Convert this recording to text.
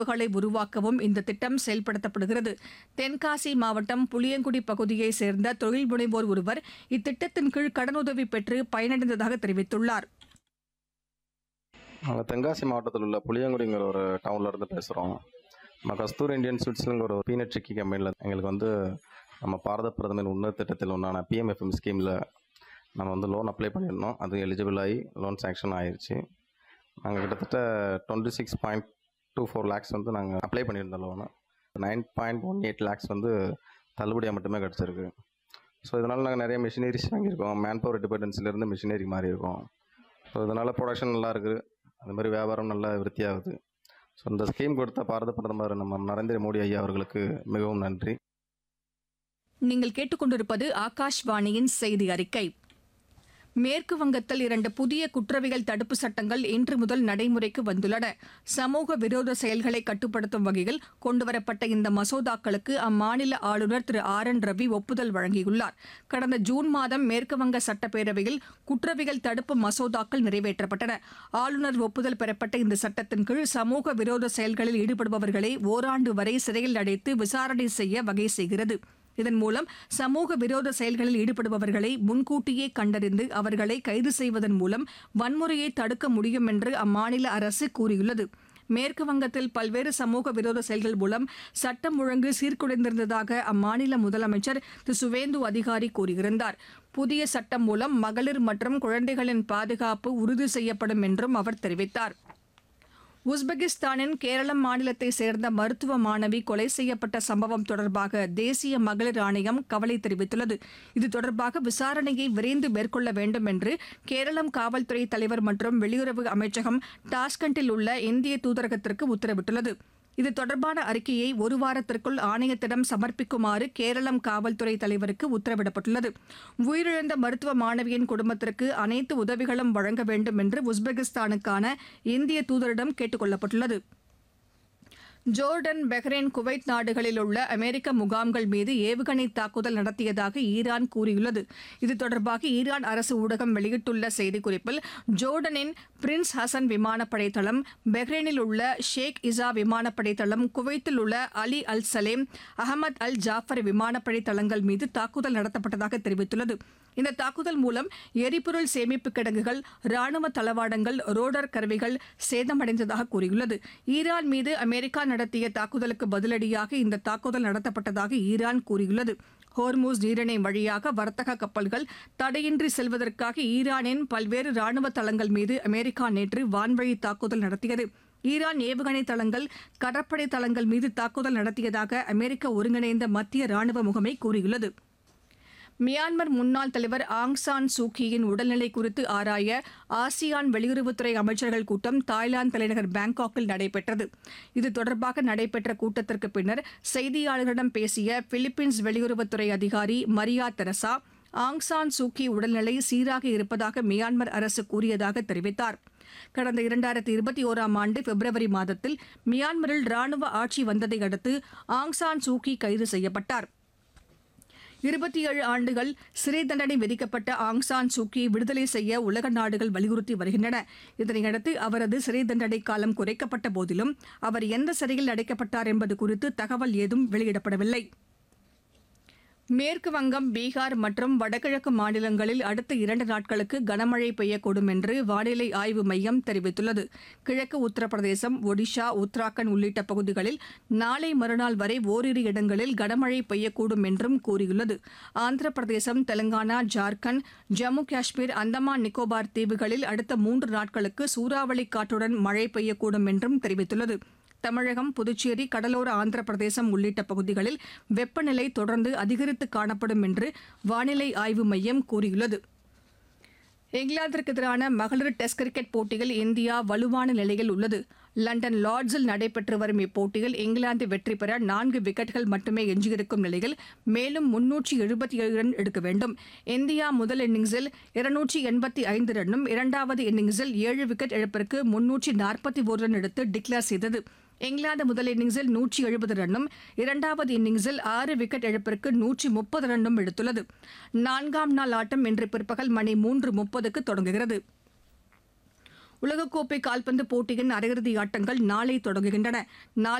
களை உருவாக்கவும் இந்த திட்டம் செயல்படுத்தப்படுகிறது தென்காசி மாவட்டம் புளியங்குடி பகுதியைச் சேர்ந்த தொழில் முனைவோர் ஒருவர் இத்திட்டத்தின் கீழ் கடனுதவி பெற்று பயனடைந்ததாக தெரிவித்துள்ளார் நாங்கள் தென்காசி மாவட்டத்தில் உள்ள புளியங்குடிங்கிற ஒரு டவுன்ல இருந்து பேசுகிறோம் நம்ம கஸ்தூர் இந்தியன் ஸ்வீட்ஸுங்கிற ஒரு பீனட் சிக்கி கம்பெனியில் எங்களுக்கு வந்து நம்ம பாரத பிரதமர் உன்னத திட்டத்தில் ஒன்றான பிஎம்எஃப்எம் ஸ்கீமில் நம்ம வந்து லோன் அப்ளை பண்ணியிருந்தோம் அது எலிஜிபிள் ஆகி லோன் சேங்ஷன் ஆயிருச்சு நாங்கள் கிட்டத்தட்ட twenty six point two four lakhs வந்து நாங்கள் அப்ளை பண்ணியிருந்தோம் loan nine point one eight lakhs வந்து தள்ளுபடியாக மட்டுமே கிடச்சிருக்கு ஸோ இதனால் நாங்கள் நிறைய மிஷினரிஸ் வாங்கியிருக்கோம் மேன் பவர் டிபெண்டன்சிலேருந்து மிஷினரி மாறி இருக்கோம் ஸோ இதனால் ப்ரொடக்ஷன் நல்லா இருக்குது அந்த மாதிரி வியாபாரம் நல்லா விருத்தியாகுது ஸோ இந்த ஸ்கீம் கொடுத்த பாரத பிரதமர் நம்ம நரேந்திர மோடி ஐயா அவர்களுக்கு மிகவும் நன்றி நீங்கள் கேட்டுக்கொண்டிருப்பது ஆகாஷ்வாணியின் செய்தி அறிக்கை மேற்கு வங்கத்தில் இரண்டு புதிய குற்றவியல் தடுப்பு சட்டங்கள் இன்று முதல் நடைமுறைக்கு வந்துள்ளன சமூக விரோத செயல்களை கட்டுப்படுத்தும் வகையில் கொண்டுவரப்பட்ட இந்த மசோதாக்களுக்கு அம்மாநில ஆளுநர் திரு ஆர் என் ரவி ஒப்புதல் வழங்கியுள்ளார் கடந்த ஜூன் மாதம் மேற்கு வங்க சட்டப்பேரவையில் குற்றவியல் தடுப்பு மசோதாக்கள் நிறைவேற்றப்பட்டன ஆளுநர் ஒப்புதல் பெறப்பட்ட இந்த சட்டத்தின் கீழ் சமூக விரோத செயல்களில் ஈடுபடுபவர்களை ஓராண்டு வரை சிறையில் அடைத்து விசாரணை செய்ய வகை செய்கிறது இதன் மூலம் சமூக விரோத செயல்களில் ஈடுபடுபவர்களை முன்கூட்டியே கண்டறிந்து அவர்களை கைது செய்வதன் மூலம் வன்முறையை தடுக்க முடியும் என்று அம்மாநில அரசு கூறியுள்ளது மேற்கு வங்கத்தில் பல்வேறு சமூக விரோத செயல்கள் மூலம் சட்டம் ஒழுங்கு சீர்குலைந்திருந்ததாக அம்மாநில முதலமைச்சர் திரு சுவேந்து அதிகாரி கூறியிருந்தார் புதிய சட்டம் மூலம் மகளிர் மற்றும் குழந்தைகளின் பாதுகாப்பு உறுதி செய்யப்படும் என்றும் அவர் தெரிவித்தார் உஸ்பெகிஸ்தானின் கேரளம் மாநிலத்தைச் சேர்ந்த மருத்துவ மாணவி கொலை செய்யப்பட்ட சம்பவம் தொடர்பாக தேசிய மகளிர் ஆணையம் கவலை தெரிவித்துள்ளது இது தொடர்பாக விசாரணையை விரைந்து மேற்கொள்ள வேண்டும் என்று கேரளம் காவல்துறை தலைவர் மற்றும் வெளியுறவு அமைச்சகம் டாஸ்கண்டில் உள்ள இந்திய தூதரகத்திற்கு உத்தரவிட்டுள்ளது இது தொடர்பான அறிக்கையை ஒரு வாரத்திற்குள் ஆணையத்திடம் சமர்ப்பிக்குமாறு கேரளம் காவல்துறை தலைவருக்கு உத்தரவிடப்பட்டுள்ளது உயிரிழந்த மருத்துவ மாணவியின் குடும்பத்திற்கு அனைத்து உதவிகளும் வழங்க வேண்டும் என்று உஸ்பெகிஸ்தானுக்கான இந்திய தூதரிடம் கேட்டுக் கொள்ளப்பட்டுள்ளது ஜோர்டன் பஹ்ரைன் குவைத் நாடுகளில் உள்ள அமெரிக்க முகாம்கள் மீது ஏவுகணை தாக்குதல் நடத்தியதாக ஈரான் கூறியுள்ளது இது தொடர்பாக ஈரான் அரசு ஊடகம் வெளியிட்டுள்ள செய்திக்குறிப்பில் ஜோர்டனின் பிரின்ஸ் ஹசன் விமானப்படை தளம் பஹ்ரைனில் உள்ள ஷேக் இசா விமானப்படை தளம் குவைத்தில் உள்ள Ali Al Salem Ahmed Al Jaber விமானப்படை தளங்கள் மீது தாக்குதல் நடத்தப்பட்டதாக தெரிவித்துள்ளது இந்த தாக்குதல் மூலம் எரிபொருள் சேமிப்பு கிடங்குகள் ராணுவ தளவாடங்கள் ரோடர் கருவிகள் சேதமடைந்ததாக கூறியுள்ளது ஈரான் மீது அமெரிக்கா நடத்திய தாக்குதலுக்கு பதிலடியாக இந்த தாக்குதல் நடத்தப்பட்டதாக ஈரான் கூறியுள்ளது ஹோர்மூஸ் நீரிணை வழியாக வர்த்தக கப்பல்கள் தடையின்றி செல்வதற்காக ஈரானின் பல்வேறு ராணுவ தளங்கள் மீது அமெரிக்கா நேற்று வான்வழி தாக்குதல் நடத்தியது ஈரான் ஏவுகணை தளங்கள் கடற்படை தளங்கள் மீது தாக்குதல் நடத்தியதாக அமெரிக்க ஒருங்கிணைந்த மத்திய ராணுவ முகமை கூறியுள்ளது மியான்மர் முன்னாள் தலைவர் ஆங் சான் சூகியின் உடல்நிலை குறித்து ஆராய ஆசியான் வெளியுறவுத்துறை அமைச்சர்கள் கூட்டம் தாய்லாந்து தலைநகர் பாங்காக்கில் நடைபெற்றது இது தொடர்பாக நடைபெற்ற கூட்டத்திற்கு பின்னர் செய்தியாளர்களிடம் பேசிய பிலிப்பீன்ஸ் வெளியுறவுத்துறை அதிகாரி Maria Teresa Aung San Suu Kyi உடல்நிலை சீராக இருப்பதாக மியான்மர் அரசு கூறியதாக தெரிவித்தார் கடந்த இரண்டாயிரத்தி இருபத்தி ஓராம் ஆண்டு பிப்ரவரி மாதத்தில் மியான்மரில் ராணுவ ஆட்சி வந்ததை அடுத்து ஆங் சான் சூகி கைது செய்யப்பட்டார் இருபத்தி ஏழு ஆண்டுகள் சிறை தண்டனை விதிக்கப்பட்ட ஆங் சான் சூக்கி விடுதலை செய்ய உலக நாடுகள் வலியுறுத்தி வருகின்றன இதனையடுத்து அவரது சிறை தண்டனை காலம் குறைக்கப்பட்ட போதிலும் அவர் எந்த சிறையில் அடைக்கப்பட்டார் என்பது குறித்து தகவல் ஏதும் வெளியிடப்படவில்லை மேற்கு வங்கம் பீகார் மற்றும் வடகிழக்கு மாநிலங்களில் அடுத்த இரண்டு நாட்களுக்கு கனமழை பெய்யக்கூடும் என்று வானிலை ஆய்வு மையம் தெரிவித்துள்ளது கிழக்கு உத்தரப்பிரதேசம் ஒடிஷா உத்தராகண்ட் உள்ளிட்ட பகுதிகளில் நாளை மறுநாள் வரை ஓரிரு இடங்களில் கனமழை பெய்யக்கூடும் என்றும் கூறியுள்ளது ஆந்திர பிரதேசம் தெலங்கானா ஜார்க்கண்ட் ஜம்மு காஷ்மீர் அந்தமான் நிக்கோபார் தீவுகளில் அடுத்த மூன்று நாட்களுக்கு சூறாவளி காற்றுடன் மழை பெய்யக்கூடும் என்றும் தெரிவித்துள்ளது தமிழகம் புதுச்சேரி கடலோர ஆந்திர பிரதேசம் உள்ளிட்ட பகுதிகளில் வெப்பநிலை தொடர்ந்து அதிகரித்து காணப்படும் என்று வானிலை ஆய்வு மையம் கூறியுள்ளது இங்கிலாந்திற்கு எதிரான மகளிர் டெஸ்ட் கிரிக்கெட் போட்டியில் இந்தியா வலுவான நிலையில் உள்ளது லண்டன் லார்ட்ஸில் நடைபெற்று வரும் இப்போட்டியில் இங்கிலாந்து வெற்றி பெற நான்கு விக்கெட்டுகள் மட்டுமே எஞ்சியிருக்கும் நிலையில் மேலும் முன்னூற்றி எழுபத்தி ஏழு ரன் எடுக்க வேண்டும் இந்தியா முதல் இன்னிங்ஸில் இருநூற்றி எண்பத்தி ஐந்து ரன்னும் இரண்டாவது இன்னிங்ஸில் ஏழு விக்கெட் இழப்பிற்கு முன்னூற்றி நாற்பத்தி ஒரு ரன் எடுத்து டிக்ளேர் செய்தது இங்கிலாந்து முதல் இன்னிங்ஸில் நூற்றி எழுபது ரன்னும் இரண்டாவது இன்னிங்ஸில் ஆறு விக்கெட் இழப்பிற்கு நூற்றி முப்பது ரன்னும் எடுத்துள்ளது நான்காம் நாள் ஆட்டம் இன்று பிற்பகல் மணி மூன்று முப்பதுக்கு தொடங்குகிறது உலகக்கோப்பை கால்பந்து போட்டியின் அரையிறுதி ஆட்டங்கள் நாளை தொடங்குகின்றன நாளை